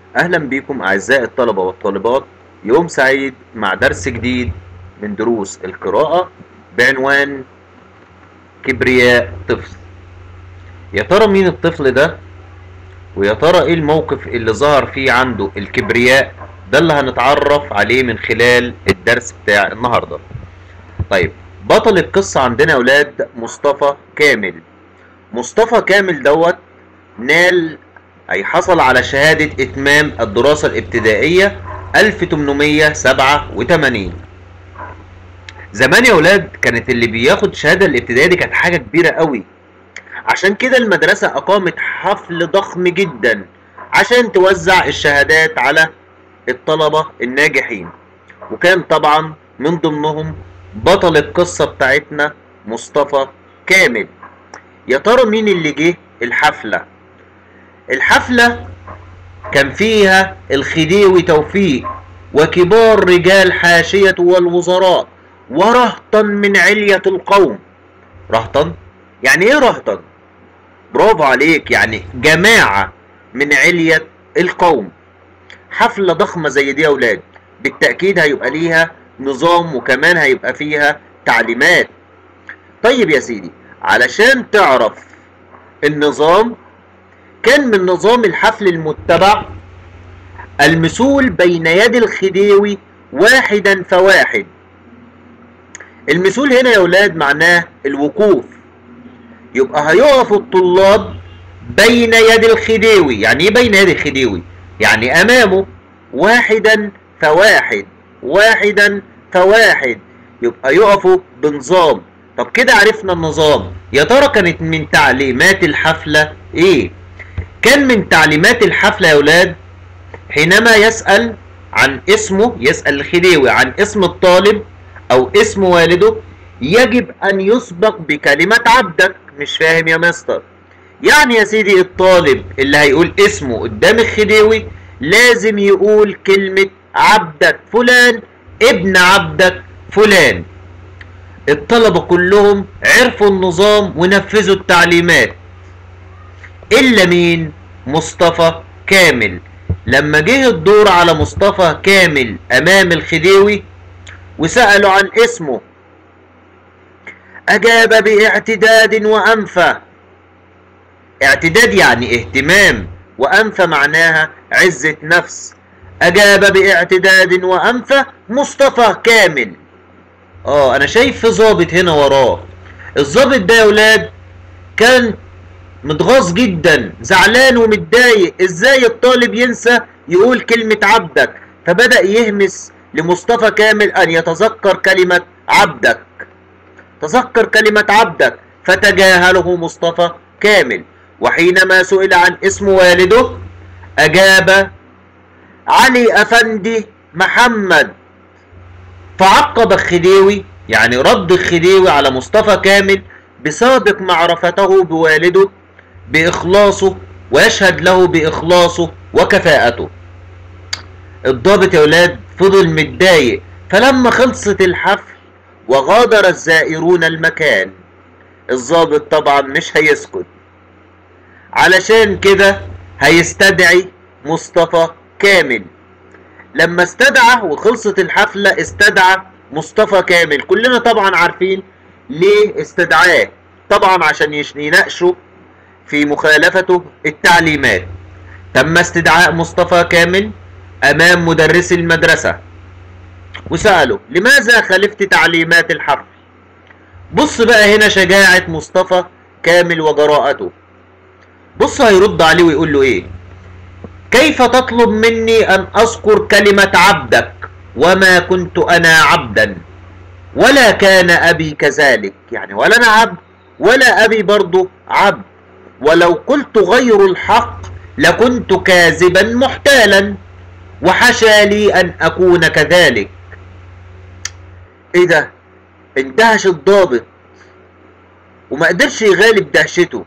أهلا بكم أعزائي الطلبة والطالبات يوم سعيد مع درس جديد من دروس القراءة بعنوان كبرياء طفل يا ترى مين الطفل ده ويا ترى ايه الموقف اللي ظهر فيه عنده الكبرياء ده اللي هنتعرف عليه من خلال الدرس بتاع النهارده طيب بطل القصة عندنا يا ولاد مصطفى كامل مصطفى كامل دوت نال أي حصل على شهادة إتمام الدراسة الابتدائية 1887 زمان يا ولاد كانت اللي بياخد شهادة الابتدائية دي كانت حاجة كبيرة قوي عشان كده المدرسة أقامت حفل ضخم جدا عشان توزع الشهادات على الطلبة الناجحين وكان طبعا من ضمنهم بطل القصة بتاعتنا مصطفى كامل يا ترى مين اللي جه الحفلة الحفلة كان فيها الخديوي توفيق وكبار رجال حاشية والوزراء ورهطا من علية القوم رهطا يعني ايه رهطا برافو عليك يعني جماعة من علية القوم حفلة ضخمة زي دي يا ولاد بالتأكيد هيبقى ليها نظام وكمان هيبقى فيها تعليمات طيب يا سيدي علشان تعرف النظام كان من نظام الحفل المتبع المسول بين يد الخديوي واحدا فواحد المسول هنا يا ولاد معناه الوقوف يبقى هيقف الطلاب بين يد الخديوي يعني ايه بين يد الخديوي يعني امامه واحدا فواحد واحدا فواحد يبقى يقفوا بنظام طب كده عرفنا النظام يا ترى كانت من تعليمات الحفلة ايه كان من تعليمات الحفلة يا ولاد حينما يسأل عن اسمه يسأل الخديوي عن اسم الطالب او اسم والده يجب ان يسبق بكلمة عبدك مش فاهم يا مستر يعني يا سيدي الطالب اللي هيقول اسمه قدام الخديوي لازم يقول كلمة عبدك فلان ابن عبدك فلان الطلبة كلهم عرفوا النظام ونفذوا التعليمات إلا مين مصطفى كامل لما جه الدور على مصطفى كامل أمام الخديوي وسألوا عن اسمه أجاب باعتداد وأنفى اعتداد يعني اهتمام وأنفى معناها عزة نفس أجاب باعتداد وأنفى مصطفى كامل اه انا شايف في ظابط هنا وراه الظابط ده يا ولاد كان متغاظ جدا زعلان ومتضايق ازاي الطالب ينسى يقول كلمة عبدك فبدأ يهمس لمصطفى كامل ان يتذكر كلمة عبدك تذكر كلمة عبدك فتجاهله مصطفى كامل وحينما سئل عن اسم والده اجاب علي افندي محمد فعقب الخديوي يعني رد الخديوي على مصطفى كامل بسابق معرفته بوالده بإخلاصه ويشهد له بإخلاصه وكفاءته الضابط يا ولاد فضل متضايق فلما خلصت الحفل وغادر الزائرون المكان الضابط طبعا مش هيسكت علشان كده هيستدعي مصطفى كامل لما استدعى وخلصت الحفلة استدعى مصطفى كامل كلنا طبعا عارفين ليه استدعاه طبعا عشان يناقشوا في مخالفته التعليمات تم استدعاء مصطفى كامل امام مدرس المدرسة وسأله لماذا خالفت تعليمات الحفل بص بقى هنا شجاعة مصطفى كامل وجراءته بص هيرد عليه ويقول له ايه كيف تطلب مني أن أذكر كلمة عبدك وما كنت أنا عبدا ولا كان أبي كذلك يعني ولا أنا عبد ولا أبي برضه عبد ولو قلت غير الحق لكنت كاذبا محتالا وحشى لي أن أكون كذلك إيه ده اندهش الضابط وما قدرش يغالب دهشته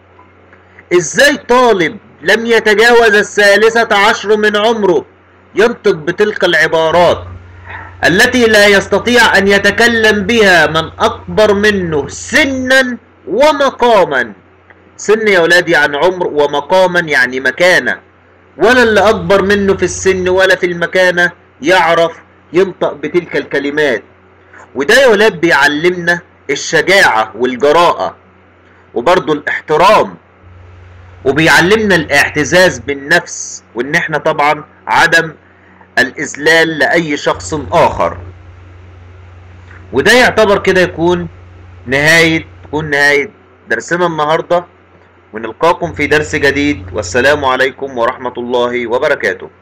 ازاي طالب لم يتجاوز الثالثة عشر من عمره ينطق بتلك العبارات التي لا يستطيع أن يتكلم بها من أكبر منه سنا ومقاما سن يا ولادي عن عمر ومقاما يعني مكانة ولا اللي أكبر منه في السن ولا في المكانة يعرف ينطق بتلك الكلمات وده يا ولاد بيعلمنا الشجاعة والجراءة وبرضه الاحترام وبيعلمنا الاعتزاز بالنفس وان احنا طبعا عدم الاذلال لاي شخص اخر وده يعتبر كده يكون نهاية تكون نهاية درسنا النهاردة ونلقاكم في درس جديد والسلام عليكم ورحمة الله وبركاته